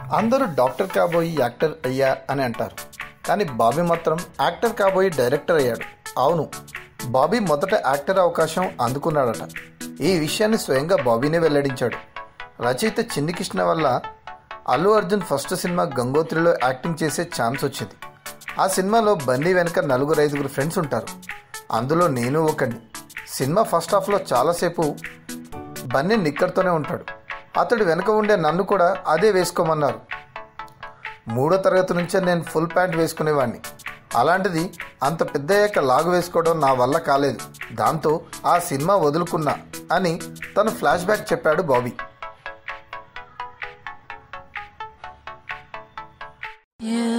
అందరూ doctor కాబోయి actor అయ్యా అని అంటారు కానీ బాబీ మాత్రం యాక్టర్ కాబోయి డైరెక్టర్ అయ్యాడు అవును బాబీ మొదట యాక్టర్ అవకాశం అందుకున్నాడట ఈ విషయాన్ని స్వయంగా బాబీనే వెల్లడించాడు రచయిత చిన్ని కృష్ణ వల్ల అల్లు అర్జున్ ఫస్ట్ సినిమా గంగోత్రిలో యాక్టింగ్ చేసే ఛాన్స్ వచ్చింది ఆ సినిమాలో బన్నీ వెనక నలుగురు ఐదుగురు ఫ్రెండ్స్ ఉంటారు అందులో నేను ఒకడిని సినిమా ఫస్ట్ హాఫ్లో చాలాసేపు బన్నీ నిక్కర్తోనే ఉంటాడు అతడు వెనక ఉండే నన్ను కూడా అదే వేసుకోమన్నారు మూడో తరగతి నుంచే నేను ఫుల్ ప్యాంట్ వేసుకునేవాడిని అలాంటిది అంత పెద్దయ్యాక లాగు వేసుకోవడం నా వల్ల కాలేదు దాంతో ఆ సినిమా వదులుకున్నా అని తను ఫ్లాష్ బ్యాక్ చెప్పాడు బాబీ You